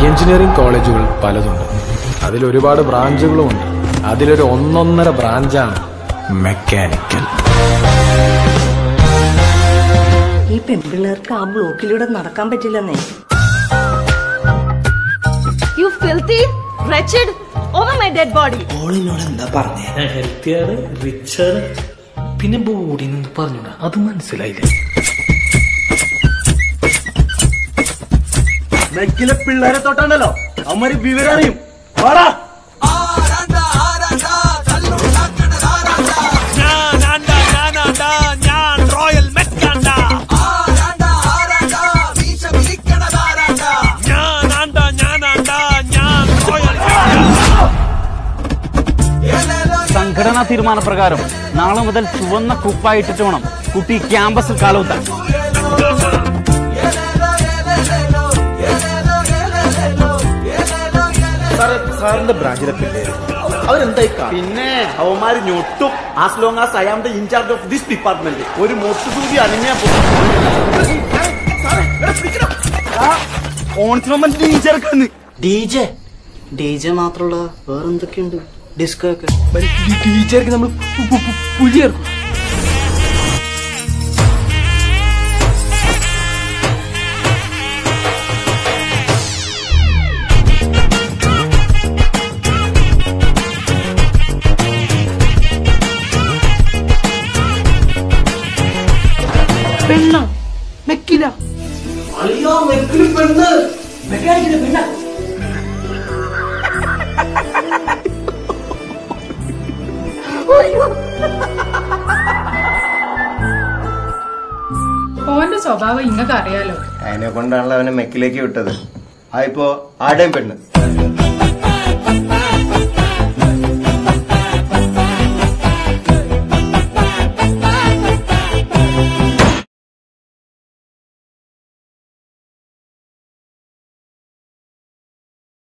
Engineering കോളേജുകൾ പലതുണ്ട് അതിലൊരുപാട് ബ്രാഞ്ചുകളും ഉണ്ട് അതിലൊരു ഒന്നൊന്നര ബ്രാഞ്ചാണ് മെക്കാനിക്കൽ ഈ പെൺപിള്ളേർക്ക് ആ ബ്ലോക്കിലൂടെ നടക്കാൻ പറ്റില്ലെന്നേ You filthy, wretched, over my dead body. ഓളിനോട് എന്താ പറഞ്ഞേ ഹെൽത്തിയാണ് റിച്ചാണ് പിന്നെ ബോഡി എന്ന് പറഞ്ഞൂടാ അത് മനസ്സിലായില്ല മെക്കിലെ പിള്ളേരെ തൊട്ടുണ്ടല്ലോ അവന്മാര് വിവരം അറിയും വാടാ സംഘടനാ തീരുമാനപ്രകാരം നാളെ മുതൽ ചുവന്ന കുപ്പായിട്ടിട്ട് വേണം കുട്ടി ക്യാമ്പസിൽ കാലൂത്താൻ സാറേ സാറിന്റെ ബ്രാഞ്ചിലെ പിള്ളേര് അവരെന്തായി പിന്നെ അവന്മാര് ഞൊട്ടും as long as I am the incharge of this department ഒരു മൊട്ടുതൂതി അനങ്ങിയാ ഓണത്തിന് ടീച്ചർക്കെന്ന് ഡി ജെ ഡി ജെ മാത്രമുള്ള വേറെന്തൊക്കെയുണ്ട് ഡിസ്കോ ഒക്കെ ടീച്ചർക്ക് നമ്മൾ പുലിയേർക്കും പെണ്ണോ വെക്കില്ല അയ്യോ മെക്കിൽ പെണ്ണ് ഓന്റെ സ്വഭാവം ഇങ്ങക്ക് അറിയാലോ അതിനെ കൊണ്ടാണല്ലോ അവനെ മെക്കിലേക്ക് വിട്ടത് ആ ഇപ്പോ ആടേം പെണ്ണ്